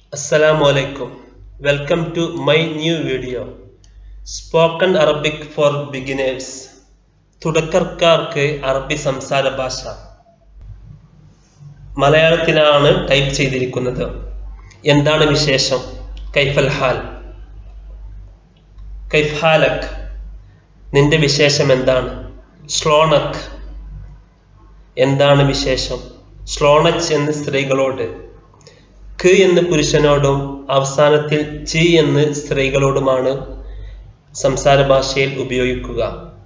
Assalamu alaikum. Welcome to my new video. Spoken Arabic for Beginners. തുടക്കക്കാർക്ക് അറബി സംസാര ഭാഷ മലയാളത്തിലാണ് ടൈപ്പ് ചെയ്തിരിക്കുന്നത് എന്താണ് വിശേഷം കൈഫൽ ഹാൽ കൈഫ് ഹാലക് നിന്റെ വിശേഷം എന്താണ് സ്ലോണക് എന്താണ് വിശേഷം സ്ലോണച്ച് എന്ന സ്ത്രീകളോട് ക് എന്ന് പുരുഷനോടും അവസാനത്തിൽ ചി എന്ന് സ്ത്രീകളോടുമാണ് സംസാര ഭാഷയിൽ ഉപയോഗിക്കുക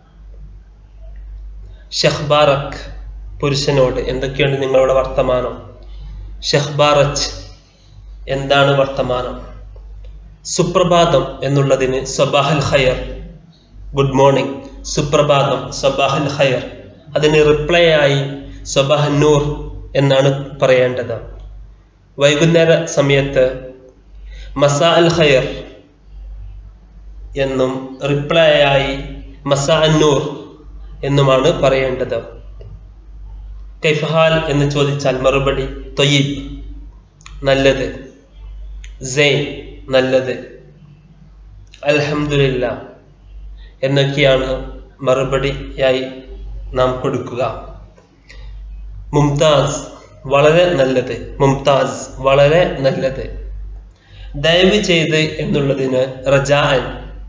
ഷഹ്ബാറക് പുരുഷനോട് എന്തൊക്കെയാണ് നിങ്ങളുടെ വർത്തമാനം ഷഹ്ബാറച്ച് എന്താണ് വർത്തമാനം സുപ്രഭാതം എന്നുള്ളതിന് സബാഹൽ ഖയർ ഗുഡ് മോർണിംഗ് സുപ്രഭാതം സബാഹൽ ഖയർ അതിന് റിപ്ലൈ ആയി സബാഹ് നൂർ എന്നാണ് പറയേണ്ടത് വൈകുന്നേര സമയത്ത് മസാ അൽ ഖയർ എന്നും റിപ്ലൈ ആയി മസാ അന്നൂർ എന്നുമാണ് പറയേണ്ടത് കൈഫഹാൽ എന്ന് ചോദിച്ചാൽ മറുപടി തൊയ്യബ് നല്ലത് സെയ്ൻ നല്ലത് അൽഹംദുലില്ല എന്നൊക്കെയാണ് മറുപടിയായി നാം കൊടുക്കുക മുംതാസ് വളരെ നല്ലത് മുംതാസ് വളരെ നല്ലത് ദയവ് ചെയ്ത് എന്നുള്ളതിന് റജാൻ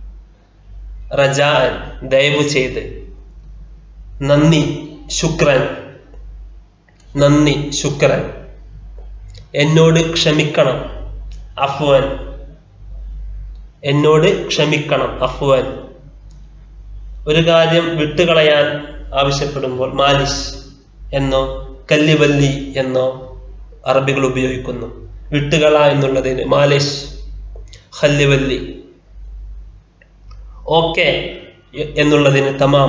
റജാൻ ദയവ് ചെയ്ത് നന്ദി ശുക്രൻ നന്ദി ശുക്രൻ എന്നോട് ക്ഷമിക്കണം അഫ്വൻ എന്നോട് ക്ഷമിക്കണം അഫ്വൻ ഒരു കാര്യം വിട്ടുകളയാൻ ആവശ്യപ്പെടുമ്പോൾ മാലിഷ് എന്നോ കല്ലിവല്ലി എന്നോ അറബികൾ ഉപയോഗിക്കുന്നു വിട്ടുകള എന്നുള്ളതിന് മാലിഷ് ഹല്ലിവല്ലി ഓക്കെ എന്നുള്ളതിന് തമാം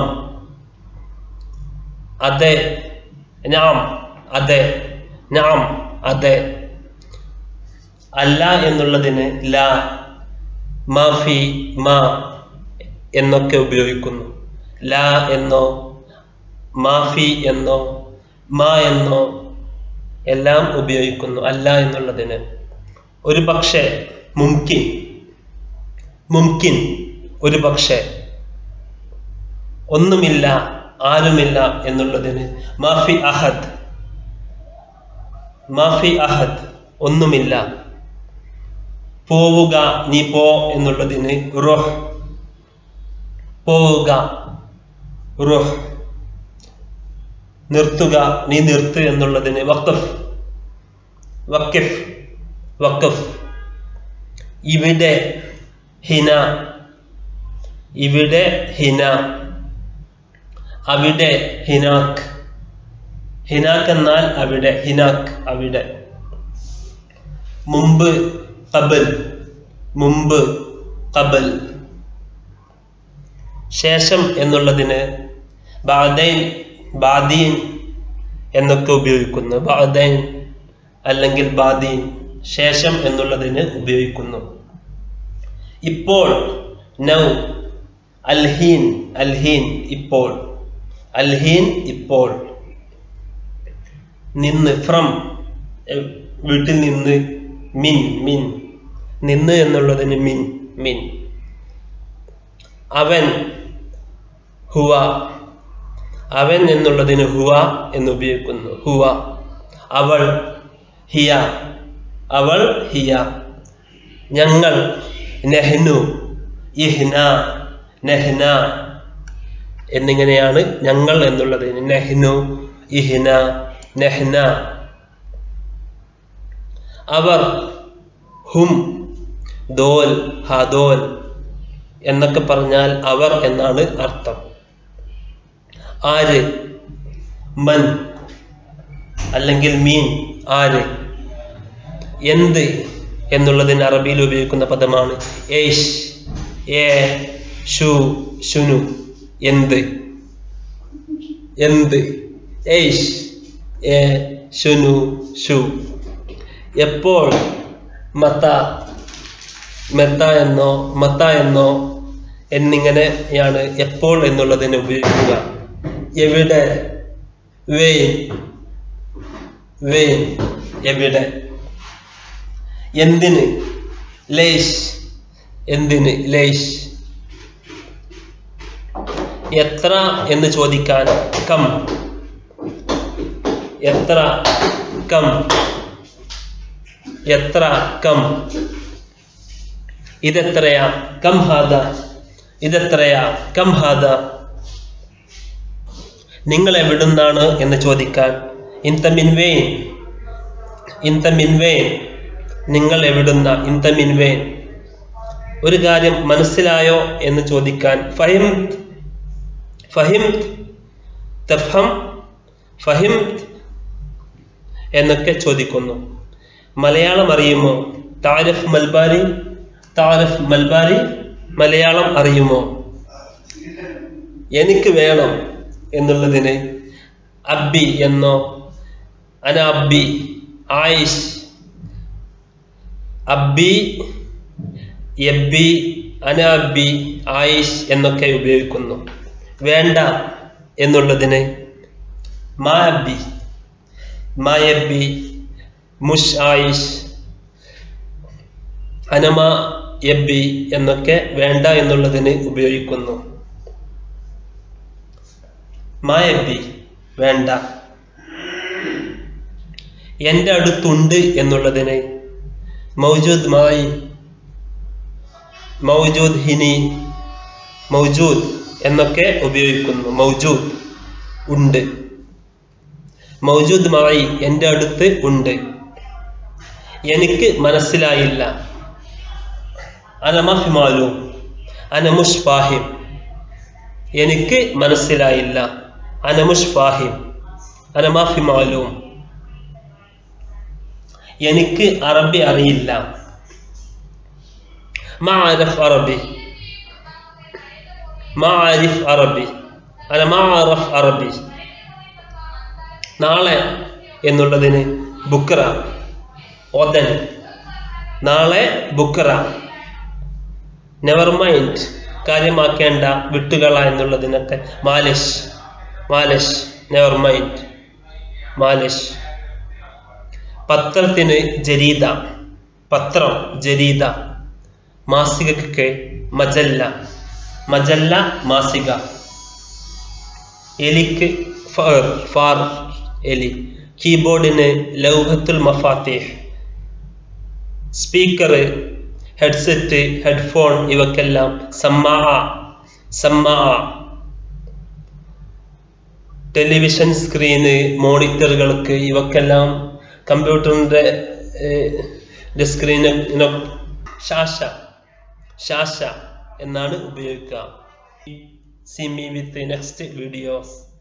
അതെ നാം അതെ നാം അതെ അല്ല എന്നുള്ളതിന് ല മാഫി മാ എന്നൊക്കെ ഉപയോഗിക്കുന്നു ല എന്നോ മാഫി എന്നോ മാ എന്നോ എല്ലാം ഉപയോഗിക്കുന്നു അല്ല എന്നുള്ളതിന് ഒരു പക്ഷേ മുംകിൻ മുംകിൻ ഒരു പക്ഷേ ഒന്നുമില്ല ആരുമില്ല എന്നുള്ളതിന് മാഫി അഹദ് മാഫി അഹദ് ഒന്നുമില്ല പോവുക നീ പോ എന്നുള്ളതിന് റുഹ് പോവുക റുഹ് നിർത്തുക നീ നിർത്ത് എന്നുള്ളതിന് വക്കഫ് വക്കിഫ് വക്കഫ് ഇവിടെ ഹിന ഇവിടെ ഹിന അവിടെ ഹിനാക്ക് ഹിനാക്ക് എന്നാൽ അവിടെ ഹിനാക്ക് അവിടെ മുമ്പ് കബൽ മുമ്പ് കബൽ ശേഷം എന്നുള്ളതിന് ബാദൈൻ ബാദീൻ എന്നൊക്കെ ഉപയോഗിക്കുന്നു ബാദൈൻ അല്ലെങ്കിൽ ബാദീൻ ശേഷം എന്നുള്ളതിന് ഉപയോഗിക്കുന്നു ഇപ്പോൾ നൗ അൽഹീൻ അൽഹീൻ ഇപ്പോൾ അൽഹീൻ ഇപ്പോൾ നിന്ന് ഫ്രം വീട്ടിൽ നിന്ന് മിൻ മിൻ നിന്ന് എന്നുള്ളതിന് മിൻ മിൻ അവൻ ഹുവ അവൻ എന്നുള്ളതിന് ഹുവ എന്ന് ഉപയോഗിക്കുന്നു ഹുവ അവൾ ഹിയ അവൾ ഹിയ ഞങ്ങൾ നെഹ്നു ഇഹ്ന നെഹ്ന എന്നിങ്ങനെയാണ് ഞങ്ങൾ എന്നുള്ളതിന് നെഹ്നു ഇഹ്ന നെഹ്ന അവർ ഹും ദോൽ ഹദോൽ എന്നൊക്കെ പറഞ്ഞാൽ അവർ എന്നാണ് അർത്ഥം ആര് മൻ അല്ലെങ്കിൽ മീൻ ആര് എന്ത് എന്നുള്ളതിന് അറബിയിൽ ഉപയോഗിക്കുന്ന പദമാണ് ഏഷ് ഏ ഷു ശുനു എന്ത് എന്ത് ഏഷ് ഏ ശുനു ഷു എപ്പോൾ മത്ത മെത്ത എന്നോ മത്ത എന്നോ എന്നിങ്ങനെയാണ് എപ്പോൾ എന്നുള്ളതിന് ഉപയോഗിക്കുക എവിടെ വെയിൻ വെയിൻ എവിടെ എന്തിന് ലേഷ് എന്തിന് ലേഷ് എത്ര എന്ന് ചോദിക്കാൻ കം എത്ര കം എത്ര കം ഇതെത്രയാ കം ഹാദ ഇതെത്രയാ കം ഹാദ നിങ്ങൾ എവിടുന്നാണ് എന്ന് ചോദിക്കാൻ ഇന്ത മിൻവേൻ ഇന്ത മിൻവേൻ നിങ്ങൾ എവിടുന്ന ഇന്ത മിൻവേൻ ഒരു കാര്യം മനസ്സിലായോ എന്ന് ചോദിക്കാൻ ഫഹിം ഫഹിം തഫം ഫഹിം എന്നൊക്കെ ചോദിക്കുന്നു മലയാളം അറിയുമോ താരിഫ് മൽബാരി താരിഫ് മൽബാരി മലയാളം അറിയുമോ എനിക്ക് വേണം എന്നുള്ളതിന് അബ്ബി എന്നോ അന അബ്ബി ആയിഷ് അബ്ബി എബി അന അബ്ബി ആയിഷ് എന്നൊക്കെ ഉപയോഗിക്കുന്നു വേണ്ട എന്നുള്ളതിന് മാ അബ്ബി മായബി മുഷ് ആയിഷ് അനമ എബി എന്നൊക്കെ വേണ്ട എന്നുള്ളതിന് ഉപയോഗിക്കുന്നു മായബി വേണ്ട എൻ്റെ അടുത്തുണ്ട് എന്നുള്ളതിന് മൗജൂദ് മായി മൗജൂദ് ഹിനി മൗജൂദ് എന്നൊക്കെ ഉപയോഗിക്കുന്നു മൗജൂദ് ഉണ്ട് മൗജൂദ് മായി എൻ്റെ അടുത്ത് ഉണ്ട് എനിക്ക് മനസ്സിലായില്ല അനമഹിമാലു അനമുഷ് ഫാഹിം എനിക്ക് മനസ്സിലായില്ല അനമുഷ് ഫാഹിം അനമാഫിമാലും എനിക്ക് അറബി അറിയില്ല മാരിഫ് അറബി മാരിഫ് അറബി അല്ല മാറഫ് അറബി നാളെ എന്നുള്ളതിന് ബുക്ര ഒതൻ നാളെ ബുക്ര നെവർ മൈൻഡ് കാര്യമാക്കേണ്ട വിട്ടുകള എന്നുള്ളതിനൊക്കെ മാലിഷ് മാലിഷ് നെവർ മൈൻഡ് മാലിഷ് പത്രത്തിന് ജരീദ പത്രം ജരീദ മാസികക്ക് മജല്ല മജല്ല മാസിക എലിക്ക് ഫർ ഫാർ എലി കീബോർഡിന് ലൗഹത്തുൽ മഫാത്തിഹ് സ്പീക്കർ ഹെഡ്സെറ്റ് ഹെഡ്ഫോൺ ഇവക്കെല്ലാം സമ്മാ സമ്മാ ടെലിവിഷൻ സ്ക്രീന് മോണിറ്ററുകൾക്ക് ഇവക്കെല്ലാം കമ്പ്യൂട്ടറിൻ്റെ സ്ക്രീന് ശാശ ശാശ എന്നാണ് ഉപയോഗിക്കുക see me with next videos